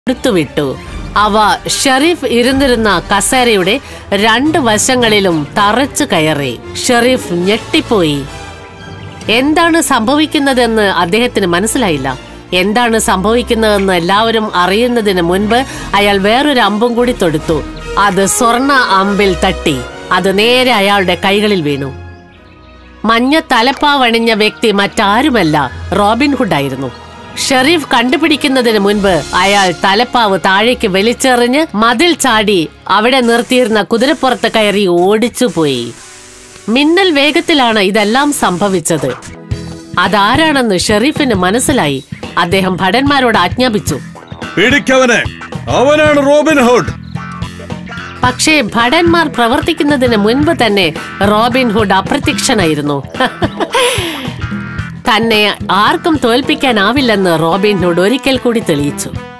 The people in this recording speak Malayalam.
എടുത്തുവിട്ടു അവ ഷെറീഫ് ഇരുന്നിരുന്ന കസേരയുടെ രണ്ട് വശങ്ങളിലും തറച്ചു കയറി ഷെറീഫ് ഞെട്ടിപ്പോയി എന്താണ് സംഭവിക്കുന്നതെന്ന് അദ്ദേഹത്തിന് മനസ്സിലായില്ല എന്താണ് സംഭവിക്കുന്നതെന്ന് എല്ലാവരും അറിയുന്നതിന് മുൻപ് അയാൾ വേറൊരു അമ്പും കൂടി തൊടുത്തു അത് സ്വർണ അമ്പിൽ തട്ടി അത് നേരെ അയാളുടെ കൈകളിൽ വീണു മഞ്ഞ തലപ്പാവണിഞ്ഞ വ്യക്തി മറ്റാരുമല്ല റോബിൻഹുഡ് ആയിരുന്നു ഷെറീഫ് കണ്ടുപിടിക്കുന്നതിന് മുൻപ് അയാൾ തലപ്പാവ് താഴേക്ക് വലിച്ചെറിഞ്ഞ് മതിൽ ചാടി അവിടെ നിർത്തിയിരുന്ന കുതിരപ്പുറത്ത് കയറി ഓടിച്ചുപോയി മിന്നൽ വേഗത്തിലാണ് ഇതെല്ലാം സംഭവിച്ചത് അതാരാണെന്ന് ഷെറീഫിന് മനസ്സിലായി അദ്ദേഹം ഭടന്മാരോട് ആജ്ഞാപിച്ചു പിടിക്കവനെ അവനാണ് റോബിൻ ഹുഡ് പക്ഷേ ഭടന്മാർ പ്രവർത്തിക്കുന്നതിന് മുൻപ് തന്നെ റോബിൻഹുഡ് അപ്രത്യക്ഷനായിരുന്നു തന്നെ ആർക്കും തോൽപ്പിക്കാനാവില്ലെന്ന് റോബിൻഹുഡ് ഒരിക്കൽ കൂടി തെളിയിച്ചു